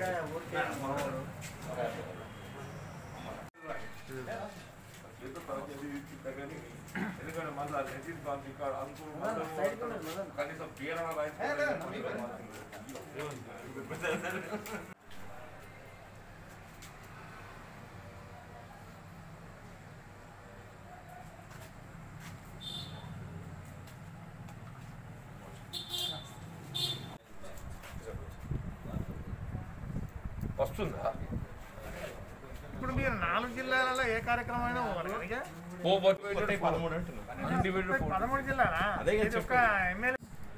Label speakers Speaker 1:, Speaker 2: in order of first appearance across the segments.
Speaker 1: ఎందుకంటే మళ్ళీ రెడ్డి బాబు ఇక్కడ అనుకూల కనీసం పీరణ వస్తుందా
Speaker 2: ఇప్పుడు మీరు నాలుగు జిల్లాలలో ఏ కార్యక్రమం అయినా పోవాలి కదా ఇక?
Speaker 1: పదమూడు అంటున్నా ఇండివిజువల్ ఫోటో
Speaker 2: పదమూడు జిల్లాలా
Speaker 1: అదే కదా
Speaker 2: ఇది ఒక ఎమ్మెల్యే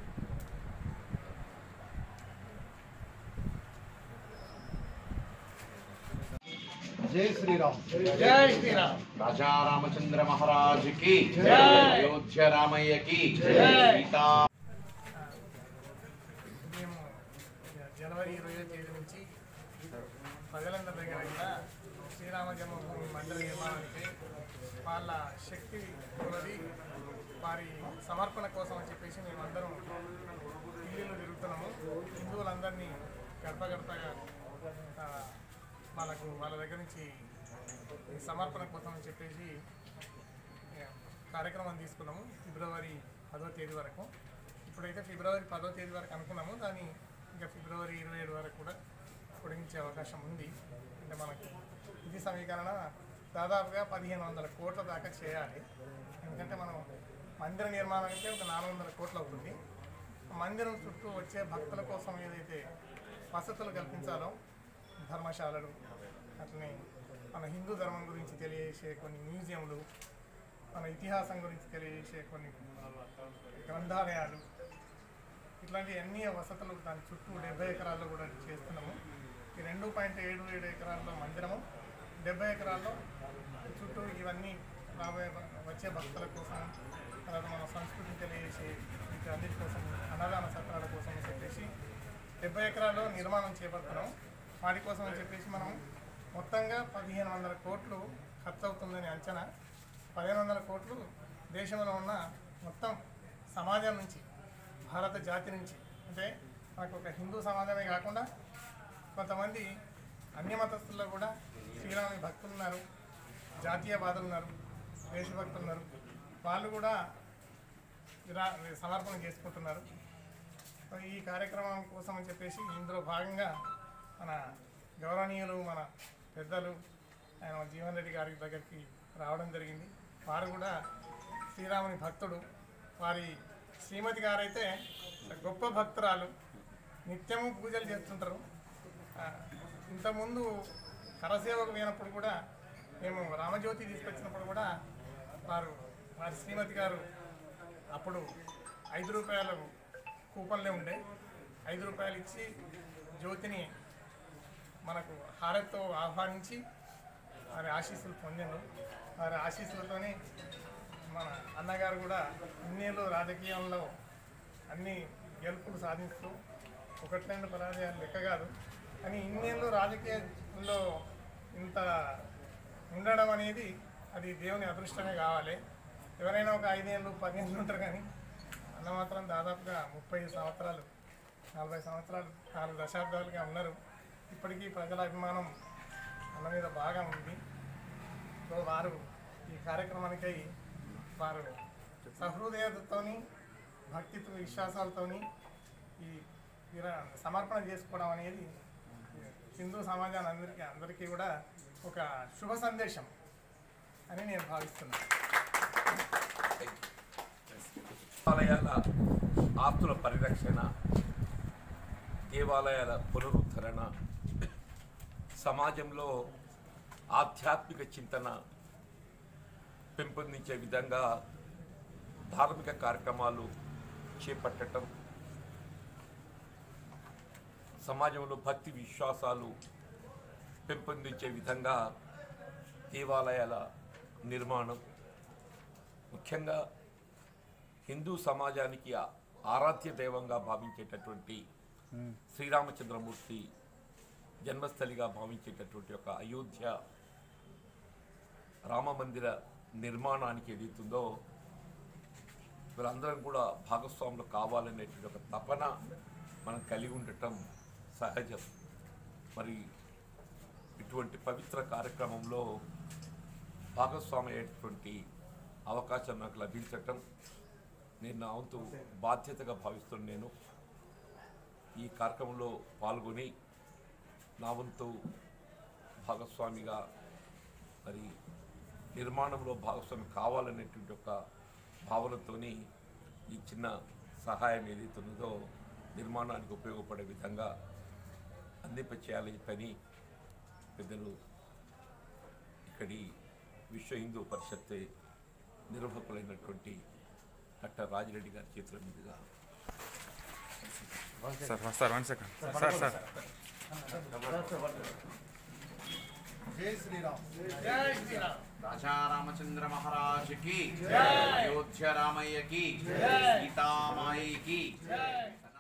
Speaker 3: జై శ్రీరామ్
Speaker 2: జై శ్రీరామ్
Speaker 3: రాజా రామచంద్ర మహారాజ్ కి
Speaker 2: జై.
Speaker 3: అయోధ్య రామయ్య కి
Speaker 2: జై.
Speaker 3: సీతా
Speaker 2: మేము జనవరి ఇరవై తేదీ నుంచి ప్రజలందరి దగ్గర కూడా శ్రీరామ జన్మభూమి మందిర నిర్మాణానికి వాళ్ళ శక్తి కొలది వారి సమర్పణ కోసం అని చెప్పేసి మేమందరం ఇల్లు తిరుగుతున్నాము హిందువులందరినీ గడప గడపగా ఆ, వాళ్ళకు వాళ్ళ దగ్గర నుంచి ఈ సమర్పణ కోసం అని చెప్పేసి ఆ, కార్యక్రమం తీసుకున్నాము ఫిబ్రవరి పదో తేదీ వరకు ఇప్పుడైతే ఫిబ్రవరి పదో తేదీ వరకు అనుకున్నాము దాన్ని ఇంకా ఫిబ్రవరి ఇరవై ఏడు వరకు కూడా పొడిగించే అవకాశం ఉంది అంటే మనకి ఇది సమీకరణ దాదాపుగా పదిహేను వందల కోట్ల దాకా చేయాలి ఎందుకంటే మనం మందిర నిర్మాణానికి ఒక నాలుగు వందల కోట్లు అవుతుంది మందిరం చుట్టూ వచ్చే భక్తుల కోసం ఏదైతే వసతులు కల్పించాలో ధర్మశాలలు అట్లనే మన హిందూ ధర్మం గురించి తెలియజేసే కొన్ని మ్యూజియంలు మన ఇతిహాసం గురించి తెలియజేసే కొన్ని గ్రంథాలయాలు ఇట్లాంటి అన్ని వసతులు దాని చుట్టూ డెబ్బై ఎకరాల్లో కూడా చేస్తున్నాము ఈ రెండు పాయింట్ ఏడు ఏడు ఎకరాల్లో మందిరము డెబ్బై ఎకరాల్లో చుట్టూ ఇవన్నీ రాబోయే వచ్చే భక్తుల కోసం తర్వాత మన సంస్కృతిని తెలియజేసే వీటన్నిటి కోసం అన్నదాన సత్రాల కోసం అని చెప్పేసి డెబ్బై ఎకరాల్లో నిర్మాణం చేపడుతున్నాం వాటి కోసం అని చెప్పేసి మనం మొత్తంగా పదిహేను వందల కోట్లు ఖర్చు అవుతుందని అంచనా పదిహేను వందల కోట్లు దేశంలో ఉన్న మొత్తం సమాజం నుంచి భారత జాతి నుంచి అంటే మనకు ఒక హిందూ సమాజమే కాకుండా కొంతమంది అన్య మతస్థుల్లో కూడా శ్రీరాముని భక్తులు ఉన్నారు జాతీయవాదులు ఉన్నారు దేశభక్తులు ఉన్నారు వాళ్ళు కూడా విరా సమర్పణ చేసుకుంటున్నారు ఈ కార్యక్రమం కోసం అని చెప్పేసి ఇందులో భాగంగా మన గౌరవనీయులు మన పెద్దలు ఆయన జీవన్ రెడ్డి గారి దగ్గరికి రావడం జరిగింది వారు కూడా శ్రీరాముని భక్తుడు వారి శ్రీమతి గారైతే గొప్ప భక్తురాలు నిత్యము పూజలు చేస్తుంటారు ఆ, ఇంతకుముందు కరసేవకు పోయినప్పుడు కూడా మేము రామజ్యోతి తీసుకొచ్చినప్పుడు కూడా వారు వారి శ్రీమతి గారు అప్పుడు ఐదు రూపాయలు కూపన్లే ఉండే ఐదు రూపాయలు ఇచ్చి జ్యోతిని మనకు హారతితో ఆహ్వానించి వారి ఆశీస్సులు పొందాను వారి ఆశీస్సులతోనే మన అన్నగారు కూడా ఇన్నేళ్ళు రాజకీయంలో అన్ని గెలుపులు సాధిస్తూ ఒకటి రెండు పరాజయాలు లెక్క కాదు కానీ ఇన్నేళ్ళు రాజకీయంలో ఇంత ఉండడం అనేది అది దేవుని అదృష్టమే కావాలి ఎవరైనా ఒక ఐదేళ్ళు పదిహేను ఉంటారు కానీ అన్న మాత్రం దాదాపుగా ముప్పై సంవత్సరాలు నలభై సంవత్సరాలు నాలుగు దశాబ్దాలుగా ఉన్నారు ఇప్పటికీ ప్రజల అభిమానం అన్న మీద బాగా ఉంది సో వారు ఈ కార్యక్రమానికై వారు సహృదయతతోని భక్తితో విశ్వాసాలతోని ఈ వీర- సమర్పణ చేసుకోవడం అనేది హిందూ సమాజాన్ని అందరికీ అందరికీ కూడా ఒక శుభ సందేశం అని నేను భావిస్తున్నాను
Speaker 1: దేవాలయాల ఆస్తుల పరిరక్షణ దేవాలయాల పునరుద్ధరణ సమాజంలో ఆధ్యాత్మిక చింతన పెంపొందించే విధంగా ధార్మిక కార్యక్రమాలు చేపట్టడం సమాజంలో భక్తి విశ్వాసాలు పెంపొందించే విధంగా దేవాలయాల నిర్మాణం ముఖ్యంగా హిందూ సమాజానికి ఆ- ఆరాధ్య దైవంగా భావించేటటువంటి శ్రీరామచంద్రమూర్తి జన్మస్థలిగా భావించేటటువంటి ఒక అయోధ్య రామ మందిర నిర్మాణానికి ఏదైతుందో వీళ్ళందరం కూడా భాగస్వాములు కావాలనేటువంటి ఒక తపన మనం కలిగి ఉండటం సహజం మరి ఇటువంటి పవిత్ర కార్యక్రమంలో భాగస్వామి అయ్యేటువంటి అవకాశం నాకు లభించటం నేను నా వంతు బాధ్యతగా భావిస్తున్న నేను ఈ కార్యక్రమంలో పాల్గొని నా వంతు భాగస్వామిగా మరి నిర్మాణంలో భాగస్వామి కావాలనేటువంటి ఒక భావనతోని ఈ చిన్న సహాయం ఏదైతే ఉన్నదో నిర్మాణానికి ఉపయోగపడే విధంగా అందింపచేయాలని పని పెద్దలు ఇక్కడి విశ్వ హిందూ పరిషత్ నిర్వాహకులైనటువంటి డాక్టర్ రాజిరెడ్డి గారి చేతుల మీదుగా
Speaker 4: sir sir one second sir sir
Speaker 3: జై శ్రీరామ్
Speaker 2: జై శ్రీరామ్
Speaker 3: రాజా రామచంద్ర మహారాజ్ కి
Speaker 2: జై.
Speaker 3: అయోధ్య రామయ్య కి
Speaker 2: జై.
Speaker 3: సీతామాయి కి
Speaker 2: జై